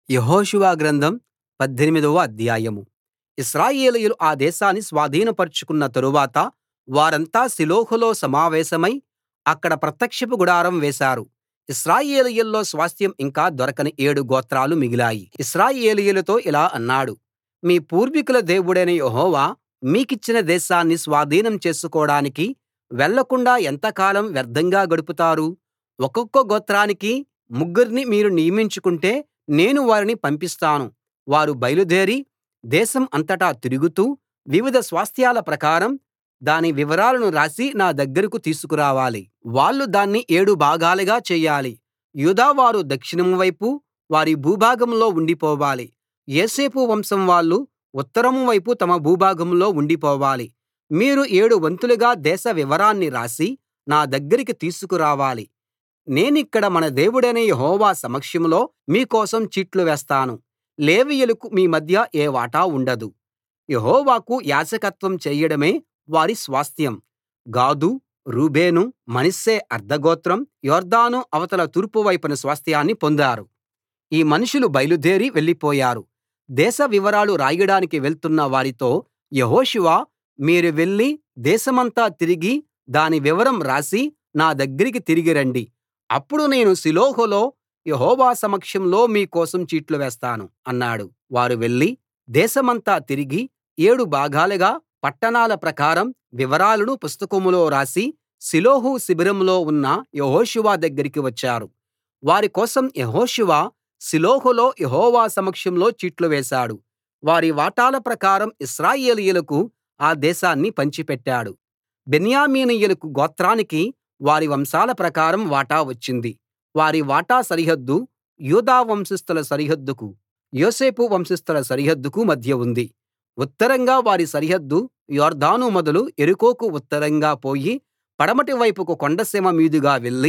యెహోషువ గ్రంథం పద్దెనిమిదవ అధ్యాయం ఇశ్రాయేలీయులు ఆ దేశాన్ని స్వాధీనపరచుకున్న తరువాత వారంతా షిలోహులో సమావేశమై అక్కడ ప్రత్యక్షపు గుడారం వేశారు ఇశ్రాయేలీయుల్లో స్వాస్థ్యం ఇంకా దొరకని ఏడు గోత్రాలు మిగిలాయి ఇశ్రాయేలీయులతో ఇలా అన్నాడు మీ పూర్వీకుల దేవుడైన యెహోవా మీకిచ్చిన దేశాన్ని స్వాధీనం చేసుకోడానికి వెళ్ళకుండా ఎంతకాలం వ్యర్థంగా గడుపుతారు ఒక్కొక్క గోత్రానికి ముగ్గుర్ని మీరు నియమించుకుంటే నేను వారిని పంపిస్తాను వారు బయలుదేరి దేశం అంతటా తిరుగుతూ వివిధ స్వాస్థ్యాల ప్రకారం దాని వివరాలను రాసి నా దగ్గరకు తీసుకురావాలి వాళ్ళు దాన్ని ఏడు భాగాలుగా చెయ్యాలి యూదా వారు దక్షిణం వైపు వారి భూభాగంలో ఉండిపోవాలి యోసేపు వంశం వాళ్ళు ఉత్తరం వైపు తమ భూభాగంలో ఉండిపోవాలి మీరు ఏడు వంతులుగా దేశ వివరాన్ని రాసి నా దగ్గరికి తీసుకురావాలి నేనిక్కడ మన దేవుడైన యెహోవా సమక్షంలో మీ కోసం చీట్లు వేస్తాను లేవీయులకు మీ మధ్య ఏ వాటా ఉండదు యెహోవాకు యాజకత్వం చేయడమే వారి స్వాస్థ్యం గాదు రూబేను మనష్షే అర్థగోత్రం యొర్దాను అవతల తూర్పు వైపున స్వాస్థ్యాన్ని పొందారు ఈ మనుషులు బయలుదేరి వెళ్ళిపోయారు దేశ వివరాలు రాయడానికి వెళ్తున్న వారితో యెహోషువ మీరు వెళ్లి దేశమంతా తిరిగి దాని వివరం రాసి నా దగ్గరికి తిరిగి రండి అప్పుడు నేను షిలోహులో యెహోవా సమక్షంలో మీ కోసం చీట్లు వేస్తాను అన్నాడు వారు వెళ్లి దేశమంతా తిరిగి ఏడు భాగాలుగా పట్టణాల ప్రకారం వివరాలను పుస్తకంలో రాసి షిలోహు శిబిరంలో ఉన్న యెహోషువ దగ్గరికి వచ్చారు వారి కోసం యెహోషువ షిలోహులో యెహోవా సమక్షంలో చీట్లు వేశాడు వారి వాటాల ప్రకారం ఇశ్రాయేలీయులకు ఆ దేశాన్ని పంచిపెట్టాడు బెన్యామీనీయులకు గోత్రానికి వారి వంశాల ప్రకారం వాటా వచ్చింది వారి వాటా సరిహద్దు యూదా వంశస్థుల సరిహద్దుకు యోసేపు వంశస్థుల సరిహద్దుకు మధ్య ఉంది ఉత్తరంగా వారి సరిహద్దు యొర్దాను మొదలు యెరికోకు ఉత్తరంగా పోయి పడమటి వైపుకు కొండసీమ మీదుగా వెళ్లి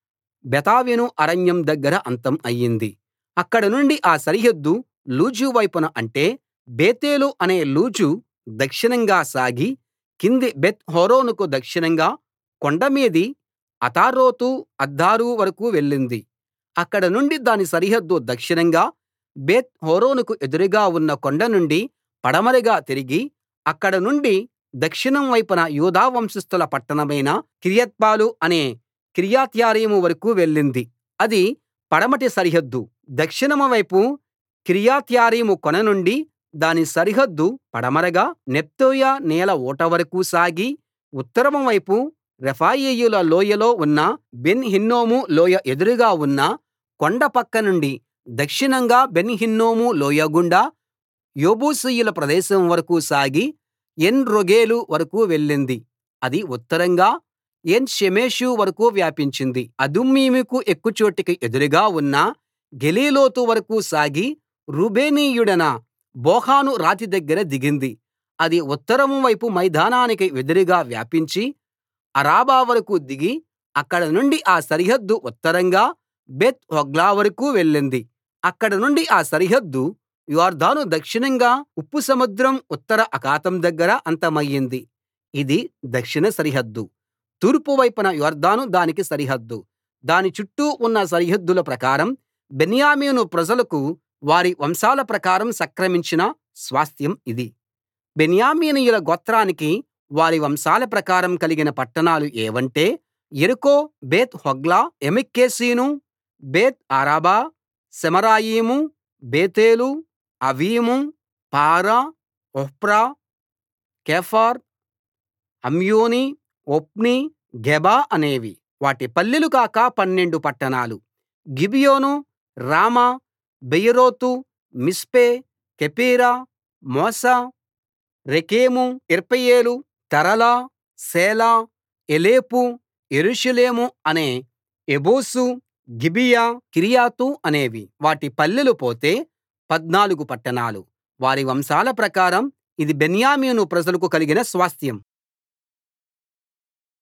బేతావెను అరణ్యం దగ్గర అంతం అయింది అక్కడ నుండి ఆ సరిహద్దు లూజు వైపున అంటే బేతేలు అనే లూజు దక్షిణంగా సాగి కింది బెత్ హోరోనుకు దక్షిణంగా కొండమీది అతారోతు అద్దారు వరకూ వెళ్ళింది అక్కడ నుండి దాని సరిహద్దు దక్షిణంగా బేత్ హోరోనుకు ఎదురుగా ఉన్న కొండ నుండి పడమరగా తిరిగి అక్కడ నుండి దక్షిణం వైపున యూదా వంశస్థుల పట్టణమైన కిర్యత్బాలు అనే కిర్యత్యారీము వరకూ వెళ్ళింది అది పడమటి సరిహద్దు దక్షిణం వైపు కిర్యత్యారీము కొన నుండి దాని సరిహద్దు పడమరగా నెఫ్తోయ నీళ్ల ఊట వరకూ సాగి ఉత్తరం వైపు రెఫాయీయుల లోయలో ఉన్న బెన్ హిన్నోము లోయ ఎదురుగా ఉన్న కొండ పక్క నుండి దక్షిణంగా బెన్ హిన్నోము లోయ గుండా యెబూసీయుల ప్రదేశం వరకూ సాగి ఏన్ రోగేలు వరకూ వెళ్ళింది అది ఉత్తరంగా ఏన్ షెమెషు వరకూ వ్యాపించింది అదుమ్మీముకు ఎక్కుచోటికి ఎదురుగా ఉన్న గెలీలోతు వరకూ సాగి రూబేనీయుడైన బోహాను రాతి దగ్గర దిగింది అది ఉత్తరం వైపు మైదానానికి ఎదురుగా వ్యాపించి అరాబా వరకూ దిగి అక్కడ నుండి ఆ సరిహద్దు ఉత్తరంగా బెత్ హోగ్లా వరకూ వెళ్ళింది అక్కడ నుండి ఆ సరిహద్దు యొర్దాను దక్షిణంగా ఉప్పు సముద్రం ఉత్తర అఖాతం దగ్గర అంతమయింది ఇది దక్షిణ సరిహద్దు తూర్పు వైపున యొర్దాను దానికి సరిహద్దు దాని చుట్టూ ఉన్న సరిహద్దుల ప్రకారం బెన్యామీను ప్రజలకు వారి వంశాల ప్రకారం సంక్రమించిన స్వాస్థ్యం ఇది బెన్యామీనీయుల గోత్రానికి వారి వంశాల ప్రకారం కలిగిన పట్టణాలు ఏవంటే యెరికో బేత్ హోగ్లా యెమెక్కెసీను బేత్ అరాబా సెమరాయిము బేతేలు అవీము పారా ఒఫ్రా కెఫార్ అమ్మోని ఒప్ని గెబా అనేవి వాటి పల్లెలు కాక పన్నెండు పట్టణాలు గిబియోను రామా బెయేరోతు మిస్పే కెఫీరా మోసా రెకెము ఇర్పెయేలు తరలా సేలా ఎలెపు యెరూషలేము అనే ఎబూసు గిబియా కిర్యతు అనేవి వాటి పల్లెలు పోతే పద్నాలుగు పట్టణాలు వారి వంశాల ప్రకారం ఇది బెన్యామీను ప్రజలకు కలిగిన స్వాస్థ్యం